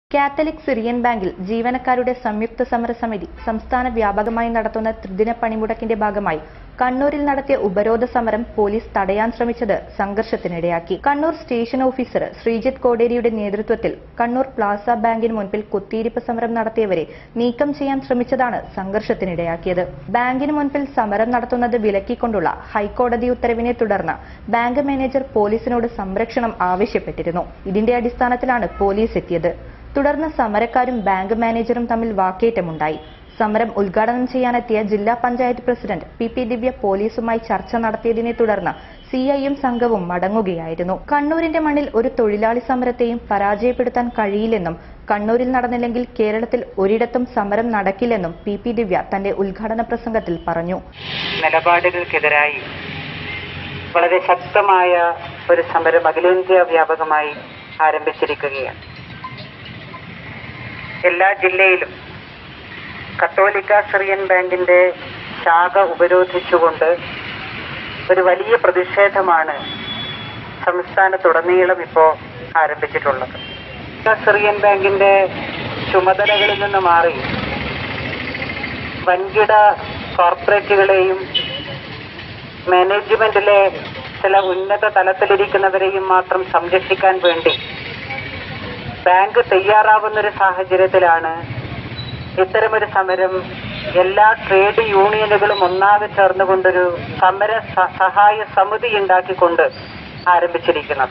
Catholic Syrian ബാങ്കിൽ ജീവനക്കാരുടെ സംയുക്ത സമരസമിതി സംസ്ഥാന വ്യാപകമായി നടത്തുന്ന ത്രിദിന പണിമുടക്കിന്റെ ഭാഗമായി കണ്ണൂരിൽ നടത്തിയ ഉപരോധ സമരം പോലീസ് തടയാൻ ശ്രമിച്ചത് സംഘർഷത്തിനിടയാക്കി കണ്ണൂർ സ്റ്റേഷൻ ഓഫീസർ ശ്രീജിത്ത് കോടേരിയുടെ നേതൃത്വത്തിൽ കണ്ണൂർ പ്ലാസ ബാങ്കിന് മുൻപിൽ കുത്തിയിരിപ്പ് സമരം നടത്തിയവരെ നീക്കം ചെയ്യാൻ ശ്രമിച്ചതാണ് സംഘർഷത്തിനിടയാക്കിയത് ബാങ്കിന് മുൻപിൽ സമരം നടത്തുന്നത് വിലക്കിക്കൊണ്ടുള്ള ഹൈക്കോടതി ഉത്തരവിനെ തുടർന്ന് ബാങ്ക് മാനേജർ പോലീസിനോട് സംരക്ഷണം ആവശ്യപ്പെട്ടിരുന്നു ഇതിന്റെ അടിസ്ഥാനത്തിലാണ് പോലീസ് എത്തിയത് തുടർന്ന് സമരക്കാരും ബാങ്ക് മാനേജറും തമ്മിൽ വാക്കേറ്റമുണ്ടായി സമരം ഉദ്ഘാടനം ചെയ്യാനെത്തിയ ജില്ലാ panchayat president P P Divya പോലീസുമായി ചർച്ച നടത്തിയതിനെ തുടർന്ന് സിഐയും സംഘവും മടങ്ങുകയായിരുന്നു കണ്ണൂരിന്റെ മണ്ണിൽ ഒരു തൊഴിലാളി സമരത്തെയും പരാജയപ്പെടുത്താൻ കഴിയില്ലെന്നും കണ്ണൂരിൽ നടന്നില്ലെങ്കിൽ കേരളത്തിൽ ഒരിടത്തും സമരം നടക്കില്ലെന്നും പി പി ദിവ്യ തന്റെ ഉദ്ഘാടന പ്രസംഗത്തിൽ പറഞ്ഞു നിലപാടുകൾക്കെതിരായി വളരെ ശക്തമായ ഒരു സമരം അഖിലേന്ത്യാ വ്യാപകമായി ആരംഭിച്ചിരിക്കുകയാണ് എല്ലാ ജില്ലയിലും കത്തോലിക്ക സിറിയൻ ബാങ്കിന്റെ ശാഖ ഉപരോധിച്ചുകൊണ്ട് ഒരു വലിയ പ്രതിഷേധമാണ് സംസ്ഥാനത്തുടനീളം ഇപ്പോൾ ആരംഭിച്ചിട്ടുള്ളത് സിറിയൻ ബാങ്കിന്റെ ചുമതലകളിൽ നിന്ന് മാറി വൻകിട കോർപ്പറേറ്റുകളെയും മാനേജ്മെന്റിലെ ചില ഉന്നത തലത്തിലിരിക്കുന്നവരെയും മാത്രം സംരക്ഷിക്കാൻ വേണ്ടി ബാങ്ക് തയ്യാറാവുന്ന ഒരു സാഹചര്യത്തിലാണ് ഇത്തരമൊരു സമരം എല്ലാ ട്രേഡ് യൂണിയനുകളും ഒന്നാകെ ചേർന്നുകൊണ്ടൊരു സമര സ- സഹായ സമിതി ഉണ്ടാക്കിക്കൊണ്ട് ആരംഭിച്ചിരിക്കുന്നത്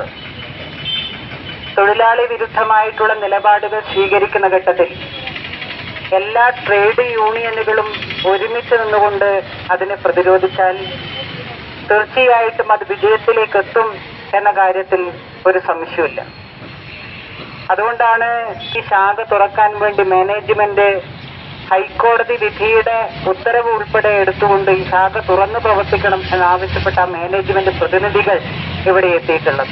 തൊഴിലാളി വിരുദ്ധമായിട്ടുള്ള നിലപാടുകൾ സ്വീകരിക്കുന്ന ഘട്ടത്തിൽ എല്ലാ ട്രേഡ് യൂണിയനുകളും ഒരുമിച്ച് നിന്നുകൊണ്ട് അതിനെ പ്രതിരോധിച്ചാൽ തീർച്ചയായിട്ടും അത് വിജയത്തിലേക്ക് എത്തും എന്ന കാര്യത്തിൽ ഒരു സംശയമില്ല അതുകൊണ്ടാണ് ഈ ശാഖ തുറക്കാൻ വേണ്ടി മാനേജ്മെന്റ് ഹൈക്കോടതി വിധിയുടെ ഉത്തരവ് ഉൾപ്പെടെ എടുത്തുകൊണ്ട് ഈ ശാഖ തുറന്നു പ്രവർത്തിക്കണം എന്നാവശ്യപ്പെട്ട ആ മാനേജ്മെന്റ് പ്രതിനിധികൾ ഇവിടെ എത്തിയിട്ടുള്ളത്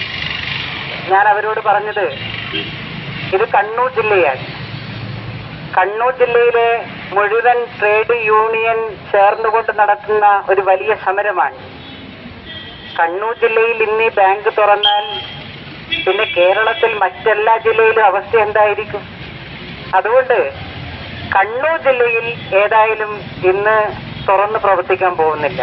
ഞാൻ അവരോട് പറഞ്ഞത് ഇത് കണ്ണൂർ ജില്ലയാണ് കണ്ണൂർ ജില്ലയിലെ മുഴുവൻ ട്രേഡ് യൂണിയൻ ചേർന്നുകൊണ്ട് നടത്തുന്ന ഒരു വലിയ സമരമാണ് കണ്ണൂർ ജില്ലയിൽ ഇന്ന് ഈ ബാങ്ക് തുറന്നാൽ പിന്നെ കേരളത്തിൽ മറ്റെല്ലാ ജില്ലയിലും അവസ്ഥ എന്തായിരിക്കും അതുകൊണ്ട് കണ്ണൂർ ജില്ലയിൽ ഏതായാലും ഇന്ന് തുറന്ന് പ്രവർത്തിക്കാൻ പോകുന്നില്ല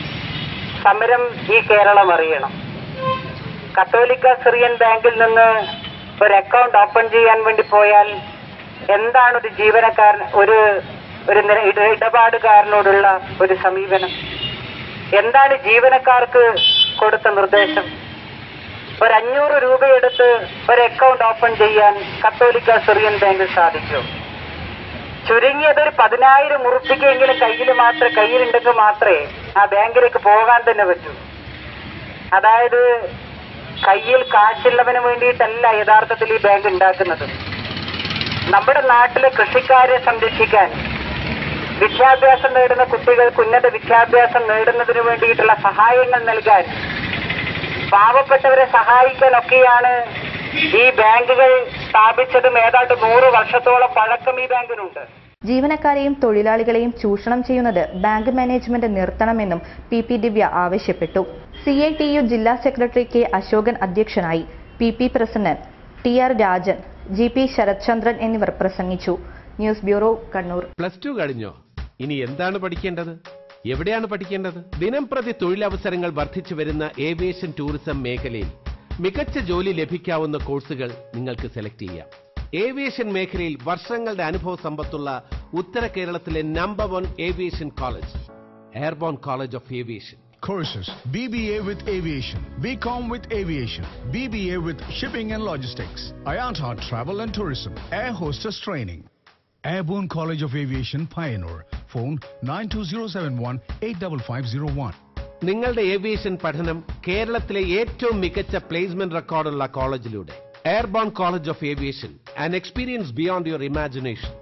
സമരം ഈ കേരളം അറിയണം കത്തോലിക്ക സിറിയൻ ബാങ്കിൽ നിന്ന് ഒരു അക്കൗണ്ട് ഓപ്പൺ ചെയ്യാൻ വേണ്ടി പോയാൽ എന്താണ് ഒരു ജീവനക്കാരൻ ഒരു ഒരു നിര- ഇട- ഇടപാടുകാരനോടുള്ള ഒരു സമീപനം എന്താണ് ജീവനക്കാർക്ക് കൊടുത്ത നിർദ്ദേശം ഒരു അഞ്ഞൂറ് രൂപയെടുത്ത് ഒരു അക്കൗണ്ട് ഓപ്പൺ ചെയ്യാൻ കത്തോലിക്ക സിറിയൻ ബാങ്കിൽ സാധിക്കും ചുരുങ്ങിയത് ഒരു പതിനായിരം ഉറുപ്പിക്കെങ്കിലും കയ്യിൽ മാത്രമേ കയ്യിലുണ്ടെങ്കിൽ മാത്രമേ ആ ബാങ്കിലേക്ക് പോകാൻ തന്നെ പറ്റൂ അതായത് കയ്യിൽ കാശുള്ളവന് വേണ്ടിയിട്ടല്ല യഥാർത്ഥത്തിൽ ഈ ബാങ്ക് ഉണ്ടാക്കുന്നത് നമ്മുടെ നാട്ടിലെ കൃഷിക്കാരെ സംരക്ഷിക്കാൻ വിദ്യാഭ്യാസം നേടുന്ന കുട്ടികൾക്ക് ഉന്നത വിദ്യാഭ്യാസം നേടുന്നതിന് വേണ്ടിയിട്ടുള്ള സഹായങ്ങൾ നൽകാൻ പാവപ്പെട്ടവരെ സഹായിക്കാനൊക്കെയാണ് ഈ ബാങ്കുകൾ സ്ഥാപിച്ചതും ഏതാണ്ട് നൂറ് വർഷത്തോളം പഴക്കം ഈ ബാങ്കിനുണ്ട് ജീവനക്കാരെയും തൊഴിലാളികളെയും ചൂഷണം ചെയ്യുന്നത് ബാങ്ക് മാനേജ്മെന്റ് നിർത്തണമെന്നും പി പി ദിവ്യ ആവശ്യപ്പെട്ടു സി ഐ ടി യു ജില്ലാ സെക്രട്ടറി കെ അശോകൻ അധ്യക്ഷനായി P P president T R Rajan G P Sarathchandran എന്നിവർ പ്രസംഗിച്ചു news bureau Kannur plus two കഴിഞ്ഞോ ഇനി എന്താണ് പഠിക്കേണ്ടത് എവിടെയാണ് പഠിക്കേണ്ടത് ദിനം പ്രതി തൊഴിലവസരങ്ങൾ വർദ്ധിച്ചു വരുന്ന ഏവിയേഷൻ ടൂറിസം മേഖലയിൽ മികച്ച ജോലി ലഭിക്കാവുന്ന കോഴ്സുകൾ നിങ്ങൾക്ക് സെലക്ട് ചെയ്യാം ഏവിയേഷൻ മേഖലയിൽ വർഷങ്ങളുടെ അനുഭവ സമ്പത്തുള്ള ഉത്തര കേരളത്തിലെ number one aviation college airborne college of aviation Courses BBA with Aviation, BCom with Aviation, BBA with Shipping and Logistics, IATA Travel and Tourism, Air Hostess Training, Airborne College of Aviation Pioneer, phone 92071 85501. നിങ്ങളുടെ aviation പഠനം കേരളത്തിലെ ഏറ്റവും മികച്ച placement റെക്കോർഡുള്ള കോളേജിലൂടെ airborne college of aviation and experience beyond your imagination